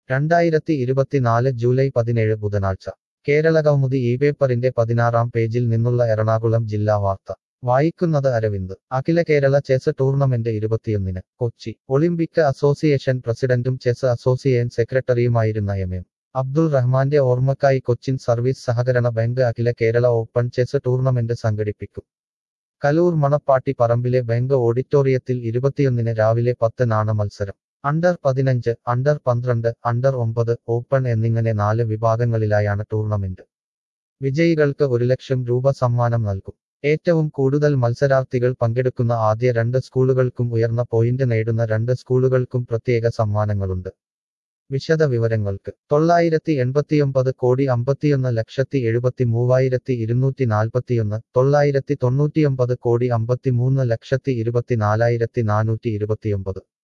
രണ്ടായിരത്തി ഇരുപത്തിനാല് ജൂലൈ പതിനേഴ് ബുധനാഴ്ച കേരളകൗമുദി ഈ പേപ്പറിന്റെ പതിനാറാം പേജിൽ നിന്നുള്ള എറണാകുളം ജില്ലാ വാർത്ത വായിക്കുന്നത് അരവിന്ദ് അഖില കേരള ചെസ് ടൂർണമെന്റ് ഇരുപത്തിയൊന്നിന് കൊച്ചി ഒളിമ്പിക് അസോസിയേഷൻ പ്രസിഡന്റും ചെസ് അസോസിയേഷൻ സെക്രട്ടറിയുമായിരുന്ന എം എം അബ്ദുൾ റഹ്മാന്റെ ഓർമ്മക്കായി കൊച്ചിൻ സർവീസ് സഹകരണ ബാങ്ക് അഖില കേരള ഓപ്പൺ ചെസ് ടൂർണമെന്റ് സംഘടിപ്പിക്കും കലൂർ മണപ്പാട്ടി പറമ്പിലെ ബാങ്ക് ഓഡിറ്റോറിയത്തിൽ ഇരുപത്തിയൊന്നിന് രാവിലെ പത്തിനാണ് മത്സരം അണ്ടർ പതിനഞ്ച് അണ്ടർ പന്ത്രണ്ട് അണ്ടർ ഒമ്പത് ഓപ്പൺ എന്നിങ്ങനെ നാല് വിഭാഗങ്ങളിലായാണ് ടൂർണമെന്റ് വിജയികൾക്ക് ഒരു ലക്ഷം രൂപ സമ്മാനം നൽകും ഏറ്റവും കൂടുതൽ മത്സരാർത്ഥികൾ പങ്കെടുക്കുന്ന ആദ്യ രണ്ട് സ്കൂളുകൾക്കും ഉയർന്ന പോയിന്റ് നേടുന്ന രണ്ട് സ്കൂളുകൾക്കും പ്രത്യേക സമ്മാനങ്ങളുണ്ട് വിശദ വിവരങ്ങൾക്ക് തൊള്ളായിരത്തി എൺപത്തിയൊമ്പത് കോടി അമ്പത്തിയൊന്ന് ലക്ഷത്തി എഴുപത്തി മൂവായിരത്തി ഇരുന്നൂറ്റി നാൽപ്പത്തിയൊന്ന് തൊള്ളായിരത്തി തൊണ്ണൂറ്റിയൊമ്പത് കോടി അമ്പത്തിമൂന്ന് ലക്ഷത്തി ഇരുപത്തിനാലായിരത്തി നാനൂറ്റി ഇരുപത്തിയൊമ്പത്